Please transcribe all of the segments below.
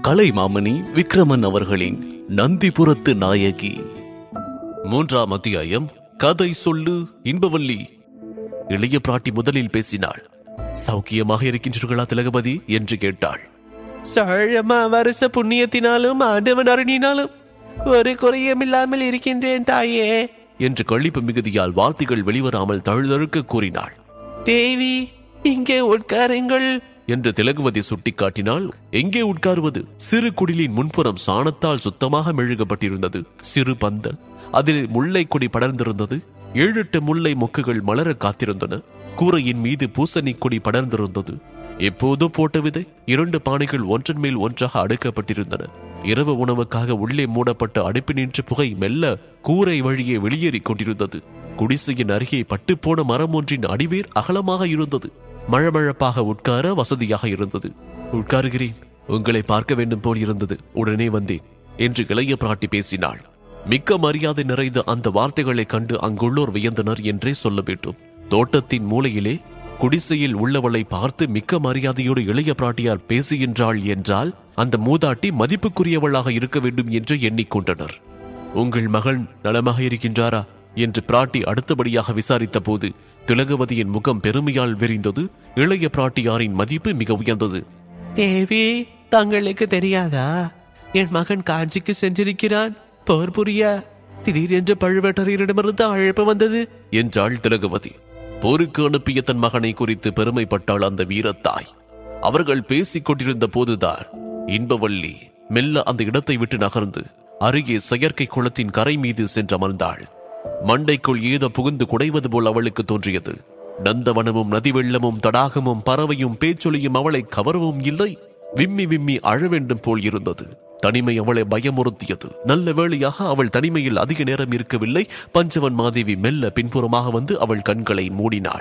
கலைமாமணி விக்ரமன் அவர்களின் நந்திபுரத்து நாயகி மூன்றாம் அத்தியாயம் கதை சொல்லு இன்பவல்லி இளைய பிராட்டி முதலில் பேசினாள் சௌக்கியமாக இருக்கின்றீர்களா திலகபதி என்று கேட்டாள் சழமா வருஷ புண்ணியத்தினாலும் ஆண்டவன் அருணினாலும் ஒரு குறையும் இல்லாமல் இருக்கின்றேன் தாயே என்று கழிப்பு மிகுதியால் வார்த்தைகள் வெளிவராமல் தழுதழுக்க கூறினாள் தேவி இங்கே உட்காருங்கள் என்று திலகுவதி சுட்டிக்காட்டினால் எங்கே உட்காருவது சிறு குடிலின் முன்புறம் சாணத்தால் சுத்தமாக மெழுகப்பட்டிருந்தது சிறு பந்தல் அதில் முல்லை கொடி படர்ந்திருந்தது ஏழெட்டு முல்லை மொக்குகள் மலர காத்திருந்தன கூரையின் மீது பூசணி கொடி படர்ந்திருந்தது எப்போதோ போட்ட விதை இரண்டு பானைகள் ஒன்றன் மேல் ஒன்றாக அடுக்கப்பட்டிருந்தன இரவு உணவுக்காக உள்ளே மூடப்பட்ட அடுப்பினின்று புகை மெல்ல கூரை வழியே வெளியேறிக் கொண்டிருந்தது குடிசையின் அருகே பட்டுப்போன மரம் ஒன்றின் அடிவேர் அகலமாக இருந்தது மழமழப்பாக உட்கார வசதியாக இருந்தது உட்காருகிறேன் உங்களை பார்க்க வேண்டும் போல் இருந்தது உடனே வந்தேன் என்று இளைய பிராட்டி பேசினாள் மிக்க மரியாதை நிறைந்த அந்த வார்த்தைகளைக் கண்டு அங்குள்ளோர் வியந்தனர் என்றே சொல்ல வேண்டும் தோட்டத்தின் மூலையிலே குடிசையில் உள்ளவளை பார்த்து மிக்க மரியாதையோடு இளைய பிராட்டியார் பேசுகின்றாள் என்றால் அந்த மூதாட்டி மதிப்புக்குரியவளாக இருக்க வேண்டும் என்று எண்ணிக்கொண்டனர் உங்கள் மகன் நலமாக இருக்கின்றாரா என்று பிராட்டி அடுத்தபடியாக விசாரித்த போது திலகவதியின் முகம் பெருமையால் விரிந்தது இளைய பிராட்டியாரின் மதிப்பு மிக உயர்ந்தது தேவி தங்களுக்கு தெரியாதா என் மகன் காஞ்சிக்கு சென்றிருக்கிறான் போர் புரிய திடீரென்று பழுவேட்டரையரிடமிருந்து அழைப்பு வந்தது என்றாள் திலகவதி போருக்கு அனுப்பிய தன் மகனை குறித்து பெருமைப்பட்டாள் அந்த வீரத்தாய் அவர்கள் பேசிக் கொண்டிருந்த போதுதான் இன்பவள்ளி மெல்ல அந்த இடத்தை விட்டு நகர்ந்து அருகே செயற்கை குளத்தின் கரை மீது சென்றமர்ந்தாள் மண்டைக்குள் ஏதோ புகுந்து குடைவது போல் அவளுக்கு தோன்றியது நந்தவனமும் நதி வெள்ளமும் தடாகமும் பறவையும் பேச்சொலியும் அவளை கவரவும் இல்லை விம்மி விம்மி அழ வேண்டும் போல் இருந்தது தனிமை அவளை பயமுறுத்தியது நல்ல வேளையாக அவள் தனிமையில் அதிக நேரம் இருக்கவில்லை பஞ்சவன் மாதேவி மெல்ல பின்புறமாக வந்து அவள் கண்களை மூடினாள்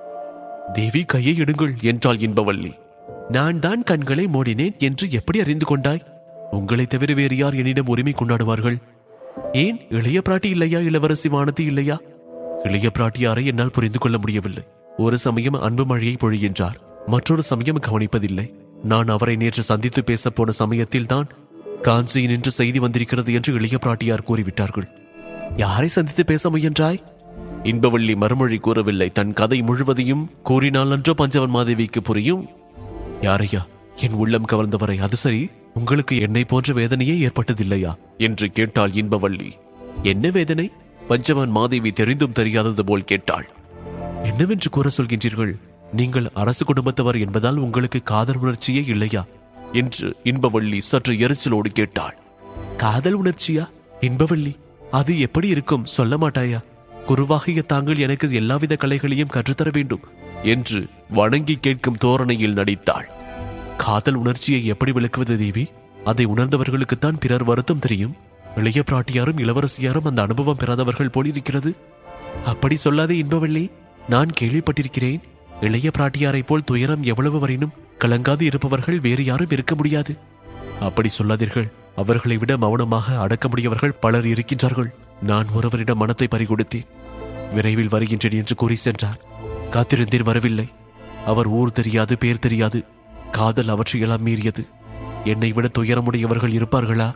தேவி கையை எடுங்கள் என்றாள் இன்பவள்ளி நான் தான் கண்களை மூடினேன் என்று எப்படி அறிந்து கொண்டாய் உங்களை தவிர வேறு யார் என்னிடம் உரிமை கொண்டாடுவார்கள் ஏன் இளைய பிராட்டி இல்லையா இளவரசி வானதி இல்லையா இளைய பிராட்டியாரை என்னால் புரிந்து கொள்ள முடியவில்லை ஒரு சமயம் அன்பு மழையை பொழிகின்றார் மற்றொரு சமயம் கவனிப்பதில்லை நான் அவரை நேற்று சந்தித்து பேச போன சமயத்தில் தான் காஞ்சியில் நின்று செய்தி வந்திருக்கிறது என்று இளைய பிராட்டியார் கூறிவிட்டார்கள் யாரை சந்தித்து பேச முயன்றாய் இன்பவள்ளி மறுமொழி கூறவில்லை தன் கதை முழுவதையும் கூறினால் அன்றோ பஞ்சவன் மாதேவிக்கு புரியும் யாரையா என் உள்ளம் கவர்ந்தவரை அது சரி உங்களுக்கு என்னை போன்ற வேதனையே ஏற்பட்டதில்லையா என்று கேட்டாள் இன்பவள்ளி என்ன வேதனை பஞ்சவன் மாதேவி தெரிந்தும் தெரியாதது போல் கேட்டாள் என்னவென்று கூற சொல்கின்றீர்கள் நீங்கள் அரசு குடும்பத்தவர் என்பதால் உங்களுக்கு காதல் உணர்ச்சியே இல்லையா என்று இன்பவள்ளி சற்று எரிச்சலோடு கேட்டாள் காதல் உணர்ச்சியா இன்பவள்ளி அது எப்படி இருக்கும் சொல்ல மாட்டாயா குருவாகிய தாங்கள் எனக்கு எல்லாவித கலைகளையும் கற்றுத்தர வேண்டும் என்று வணங்கி கேட்கும் தோரணையில் நடித்தாள் காதல் உணர்ச்சியை எப்படி விளக்குவது தேவி அதை உணர்ந்தவர்களுக்குத்தான் பிறர் வருத்தம் தெரியும் இளைய பிராட்டியாரும் இளவரசியாரும் அந்த அனுபவம் பெறாதவர்கள் போல் இருக்கிறது அப்படி சொல்லாதே இன்பவள்ளி நான் கேள்விப்பட்டிருக்கிறேன் இளைய பிராட்டியாரைப் போல் துயரம் எவ்வளவு வரையினும் கலங்காது இருப்பவர்கள் வேறு யாரும் இருக்க முடியாது அப்படி சொல்லாதீர்கள் அவர்களை விட மௌனமாக அடக்க முடியவர்கள் பலர் இருக்கின்றார்கள் நான் ஒருவரிடம் மனத்தை பறிகொடுத்தேன் விரைவில் வருகின்றேன் என்று கூறி சென்றார் காத்திருந்தேன் வரவில்லை அவர் ஊர் தெரியாது பேர் தெரியாது காதல் அவற்றையெல்லாம் மீறியது என்னை விட துயரமுடையவர்கள் இருப்பார்களா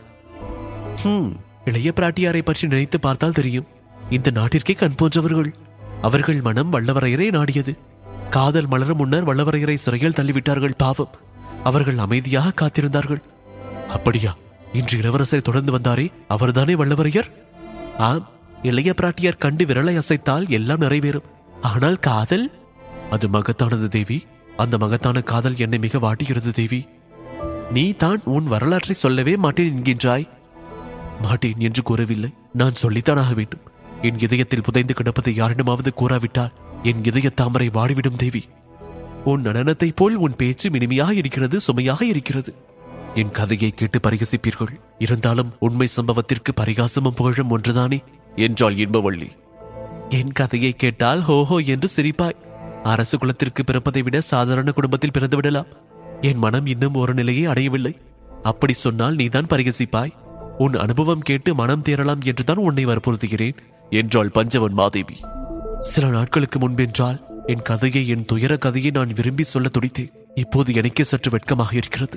ஹம் இளைய பிராட்டியாரை பற்றி நினைத்து பார்த்தால் தெரியும் இந்த நாட்டிற்கே கண் போன்றவர்கள் அவர்கள் மனம் வல்லவரையரை நாடியது காதல் மலர முன்னர் வல்லவரையரை சிறையில் தள்ளிவிட்டார்கள் பாவம் அவர்கள் அமைதியாக காத்திருந்தார்கள் அப்படியா இன்று இளவரசரை தொடர்ந்து வந்தாரே அவர்தானே வல்லவரையர் ஆம் இளைய பிராட்டியார் கண்டு விரலை அசைத்தால் எல்லாம் நிறைவேறும் ஆனால் காதல் அது மகத்தானது தேவி அந்த மகத்தான காதல் என்னை மிக வாட்டுகிறது தேவி நீ தான் உன் வரலாற்றை சொல்லவே மாட்டேன் என்கின்றாய் மாட்டேன் என்று கூறவில்லை நான் சொல்லித்தான் ஆக வேண்டும் என் இதயத்தில் புதைந்து கிடப்பதை யாரிடமாவது கூறாவிட்டால் என் இதய தாமரை வாடிவிடும் தேவி உன் நடனத்தைப் போல் உன் பேச்சு இனிமையாக இருக்கிறது சுமையாக இருக்கிறது என் கதையை கேட்டு பரிகசிப்பீர்கள் இருந்தாலும் உண்மை சம்பவத்திற்கு பரிகாசமும் புகழும் ஒன்றுதானே என்றாள் இன்பவள்ளி என் கதையை கேட்டால் ஹோஹோ என்று சிரிப்பாய் அரசு குலத்திற்கு பிறப்பதை விட சாதாரண குடும்பத்தில் பிறந்து விடலாம் என் மனம் இன்னும் ஒரு நிலையை அடையவில்லை அப்படி சொன்னால் நீதான் பரிகசிப்பாய் உன் அனுபவம் கேட்டு மனம் தேரலாம் என்றுதான் உன்னை வற்புறுத்துகிறேன் என்றாள் பஞ்சவன் மாதேவி சில நாட்களுக்கு முன்பென்றால் என் கதையை என் துயர கதையை நான் விரும்பி சொல்ல துடித்தேன் இப்போது எனக்கே சற்று வெட்கமாக இருக்கிறது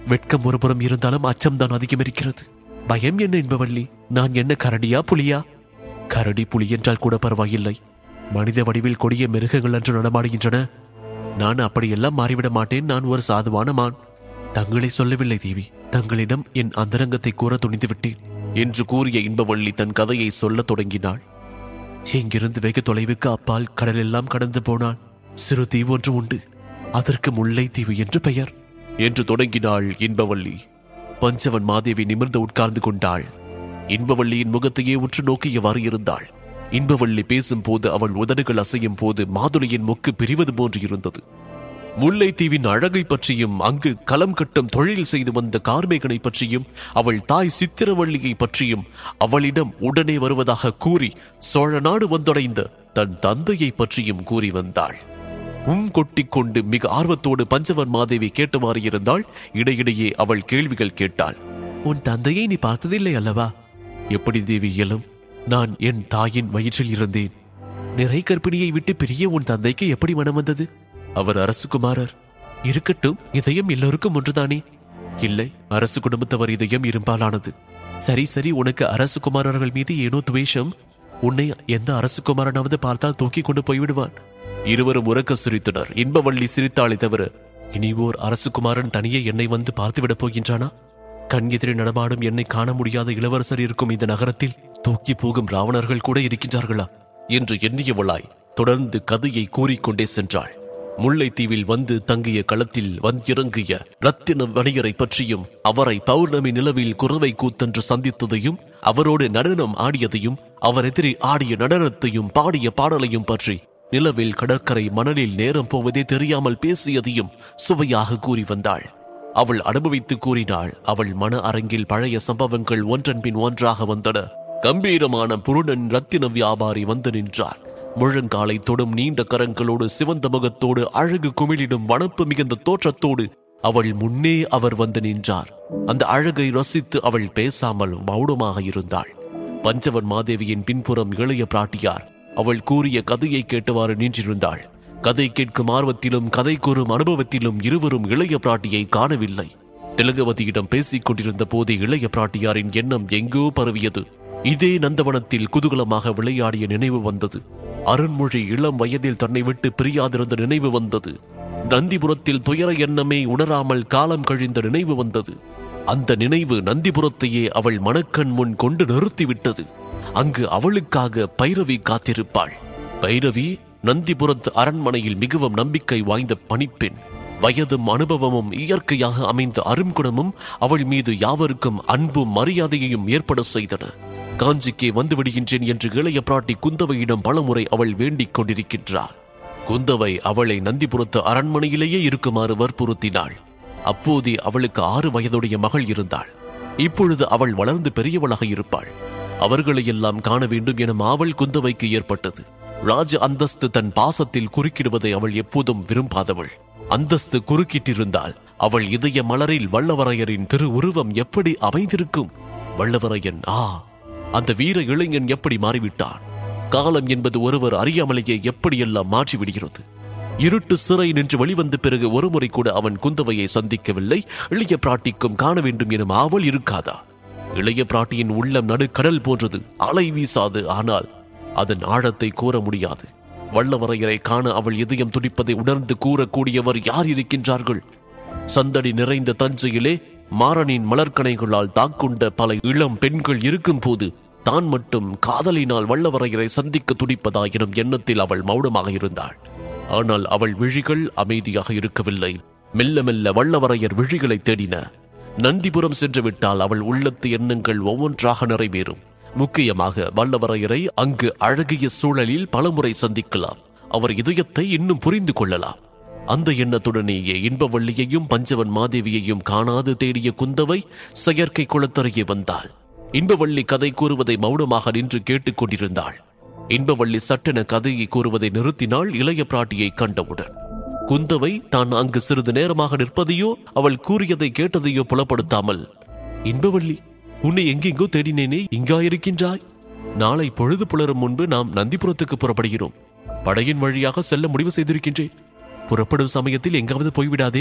வெட்கம் ஒருபுறம் இருந்தாலும் அச்சம்தான் அதிகம் இருக்கிறது பயம் என்ன என்பவள்ளி நான் என்ன கரடியா புலியா கரடி புலி என்றால் கூட பரவாயில்லை மனித வடிவில் கொடிய மிருகங்கள் என்று நடமாடுகின்றன நான் அப்படியெல்லாம் மாறிவிட மாட்டேன் நான் ஒரு சாதுவான மான் தங்களை சொல்லவில்லை தேவி தங்களிடம் என் அந்தரங்கத்தை கூற துணிந்து விட்டேன் என்று கூறிய இன்பவள்ளி தன் கதையை சொல்லத் தொடங்கினாள் இங்கிருந்து வெகு தொலைவுக்கு அப்பால் கடலெல்லாம் கடந்து போனாள் சிறு தீவு ஒன்று உண்டு அதற்கு முல்லை தீவு என்று பெயர் என்று தொடங்கினாள் இன்பவள்ளி பஞ்சவன் மாதேவி நிமிர்ந்து உட்கார்ந்து கொண்டாள் இன்பவள்ளியின் முகத்தையே உற்று நோக்கியவாறு இருந்தாள் இன்பவள்ளி பேசும்போது அவள் உதடுகள் அசையும் போது மாதுளையின் மொக்கு பிரிவது போன்று இருந்தது முல்லைத்தீவின் அழகை பற்றியும் அங்கு களம் கட்டும் தொழில் செய்து வந்த கார்மேகனை பற்றியும் அவள் தாய் சித்திரவள்ளியை பற்றியும் அவளிடம் உடனே வருவதாக கூறி சோழ நாடு வந்தடைந்த தன் தந்தையை பற்றியும் கூறி வந்தாள் உம் கொட்டிக் கொண்டு மிக ஆர்வத்தோடு பஞ்சவன் மாதேவி கேட்டவாறு இருந்தால் இடையிடையே அவள் கேள்விகள் கேட்டாள் உன் தந்தையை நீ பார்த்ததில்லை அல்லவா எப்படி தேவி இயலும் நான் என் தாயின் வயிற்றில் இருந்தேன் நிறை கற்பிணியை விட்டு பிரிய உன் தந்தைக்கு எப்படி மனம் வந்தது அவர் அரசுகுமாரர் இருக்கட்டும் இதயம் எல்லோருக்கும் ஒன்றுதானே இல்லை அரசு குடும்பத்தவர் இதயம் இரும்பாலானது சரி சரி உனக்கு அரசு குமாரர்கள் மீது ஏனோ துவேஷம் உன்னை எந்த அரசு குமாரனாவது பார்த்தால் தூக்கி கொண்டு போய்விடுவான் இருவரும் உறக்க சிரித்தனர் இன்பவள்ளி சிரித்தாளே தவிர இனி ஓர் அரசு குமாரன் தனியே என்னை வந்து பார்த்துவிடப் போகின்றானா கண் எதிரே நடமாடும் என்னை காண முடியாத இளவரசர் இருக்கும் இந்த நகரத்தில் தூக்கி போகும் ராவணர்கள் கூட இருக்கின்றார்களா என்று எண்ணியவளாய் தொடர்ந்து கதையை கூறிக்கொண்டே சென்றாள் முல்லைத்தீவில் வந்து தங்கிய களத்தில் வந்திறங்கிய ரத்தின வணிகரை பற்றியும் அவரை பௌர்ணமி நிலவில் குறவை கூத்தென்று சந்தித்ததையும் அவரோடு நடனம் ஆடியதையும் அவர் எதிரே ஆடிய நடனத்தையும் பாடிய பாடலையும் பற்றி நிலவில் கடற்கரை மணலில் நேரம் போவதே தெரியாமல் பேசியதையும் சுவையாக கூறி வந்தாள் அவள் அனுபவித்து கூறினாள் அவள் மன அரங்கில் பழைய சம்பவங்கள் ஒன்றன் பின் ஒன்றாக வந்தன கம்பீரமான புருடன் ரத்தின வியாபாரி வந்து நின்றார் முழங்காலை தொடும் நீண்ட கரங்களோடு சிவந்த முகத்தோடு அழகு குமிழிடும் வனப்பு மிகுந்த தோற்றத்தோடு அவள் முன்னே அவர் வந்து நின்றார் அந்த அழகை ரசித்து அவள் பேசாமல் மௌனமாக இருந்தாள் பஞ்சவன் மாதேவியின் பின்புறம் இளைய பிராட்டியார் அவள் கூறிய கதையை கேட்டவாறு நின்றிருந்தாள் கதை கேட்கும் ஆர்வத்திலும் கதை கூறும் அனுபவத்திலும் இருவரும் இளைய பிராட்டியை காணவில்லை திலகவதியிடம் பேசிக் கொண்டிருந்த போது இளைய பிராட்டியாரின் எண்ணம் எங்கோ பரவியது இதே நந்தவனத்தில் குதூகலமாக விளையாடிய நினைவு வந்தது அருண்மொழி இளம் வயதில் தன்னை விட்டு பிரியாதிருந்த நினைவு வந்தது நந்திபுரத்தில் துயர எண்ணமே உணராமல் காலம் கழிந்த நினைவு வந்தது அந்த நினைவு நந்திபுரத்தையே அவள் மனக்கண் முன் கொண்டு நிறுத்திவிட்டது அங்கு அவளுக்காக பைரவி காத்திருப்பாள் பைரவி நந்திபுரத்து அரண்மனையில் மிகவும் நம்பிக்கை வாய்ந்த பணிப்பெண் வயதும் அனுபவமும் இயற்கையாக அமைந்த அரும்குணமும் அவள் மீது யாவருக்கும் அன்பும் மரியாதையையும் ஏற்பட செய்தன காஞ்சிக்கே வந்து விடுகின்றேன் என்று இளைய பிராட்டி குந்தவையிடம் பலமுறை அவள் வேண்டிக் கொண்டிருக்கின்றாள் குந்தவை அவளை நந்திபுரத்து அரண்மனையிலேயே இருக்குமாறு வற்புறுத்தினாள் அப்போதே அவளுக்கு ஆறு வயதுடைய மகள் இருந்தாள் இப்பொழுது அவள் வளர்ந்து பெரியவளாக இருப்பாள் அவர்களை எல்லாம் காண வேண்டும் என ஆவல் குந்தவைக்கு ஏற்பட்டது ராஜ அந்தஸ்து தன் பாசத்தில் குறுக்கிடுவதை அவள் எப்போதும் விரும்பாதவள் அந்தஸ்து குறுக்கிட்டிருந்தால் அவள் இதய மலரில் வல்லவரையரின் திரு உருவம் எப்படி அமைந்திருக்கும் வல்லவரையன் ஆ அந்த வீர இளைஞன் எப்படி மாறிவிட்டான் காலம் என்பது ஒருவர் அறியாமலேயே எப்படியெல்லாம் மாற்றிவிடுகிறது இருட்டு சிறை நின்று வெளிவந்த பிறகு ஒருமுறை கூட அவன் குந்தவையை சந்திக்கவில்லை இளைய பிராட்டிக்கும் காண வேண்டும் எனும் ஆவல் இருக்காதா இளைய பிராட்டியின் உள்ளம் நடுக்கடல் போன்றது அலை வீசாது ஆனால் அதன் ஆழத்தை கூற முடியாது வல்லவரையரை காண அவள் இதயம் துடிப்பதை உணர்ந்து கூறக்கூடியவர் யார் இருக்கின்றார்கள் சந்தடி நிறைந்த தஞ்சையிலே மாறனின் மலர்கணைகளால் தாக்குண்ட பல இளம் பெண்கள் இருக்கும்போது தான் மட்டும் காதலினால் வல்லவரையரை சந்திக்க துடிப்பதா எனும் எண்ணத்தில் அவள் மௌனமாக இருந்தாள் ஆனால் அவள் விழிகள் அமைதியாக இருக்கவில்லை மெல்ல மெல்ல வல்லவரையர் விழிகளை தேடின நந்திபுரம் சென்று விட்டால் அவள் உள்ளத்து எண்ணங்கள் ஒவ்வொன்றாக நிறைவேறும் முக்கியமாக வல்லவரையரை அங்கு அழகிய சூழலில் பலமுறை சந்திக்கலாம் அவர் இதயத்தை இன்னும் புரிந்து கொள்ளலாம் அந்த எண்ணத்துடனேயே இன்பவள்ளியையும் பஞ்சவன் மாதேவியையும் காணாது தேடிய குந்தவை செயற்கை குளத்தருகே வந்தாள் இன்பவள்ளி கதை கூறுவதை மௌனமாக நின்று கேட்டுக் கொண்டிருந்தாள் இன்பவள்ளி சட்டென கதையை கூறுவதை நிறுத்தினாள் இளைய பிராட்டியை கண்டவுடன் குந்தவை தான் அங்கு சிறிது நேரமாக நிற்பதையோ அவள் கூறியதை கேட்டதையோ புலப்படுத்தாமல் இன்பவள்ளி உன்னை எங்கெங்கோ தேடினேனே இங்கா இருக்கின்றாய் நாளை பொழுது புலரும் முன்பு நாம் நந்திபுரத்துக்கு புறப்படுகிறோம் படையின் வழியாக செல்ல முடிவு செய்திருக்கின்றேன் புறப்படும் சமயத்தில் எங்காவது போய்விடாதே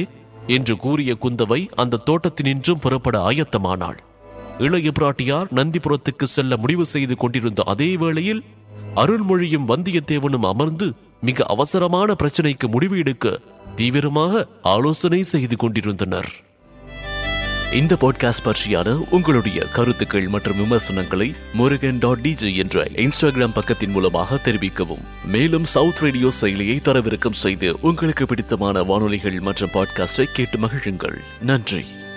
என்று கூறிய குந்தவை அந்த தோட்டத்தினின்றும் புறப்பட ஆயத்தமானாள் இளைய பிராட்டியார் நந்திபுரத்துக்கு செல்ல முடிவு செய்து கொண்டிருந்த அதே வேளையில் அருள்மொழியும் வந்தியத்தேவனும் அமர்ந்து மிக அவசரமான பிரச்சனைக்கு முடிவு எடுக்க தீவிரமாக ஆலோசனை செய்து கொண்டிருந்தனர் இந்த பாட்காஸ்ட் பற்றியான உங்களுடைய கருத்துக்கள் மற்றும் விமர்சனங்களை முருகன் டாட் டிஜே என்ற இன்ஸ்டாகிராம் பக்கத்தின் மூலமாக தெரிவிக்கவும் மேலும் சவுத் ரேடியோ செயலியை தரவிறக்கம் செய்து உங்களுக்கு பிடித்தமான வானொலிகள் மற்றும் பாட்காஸ்டை கேட்டு மகிழுங்கள் நன்றி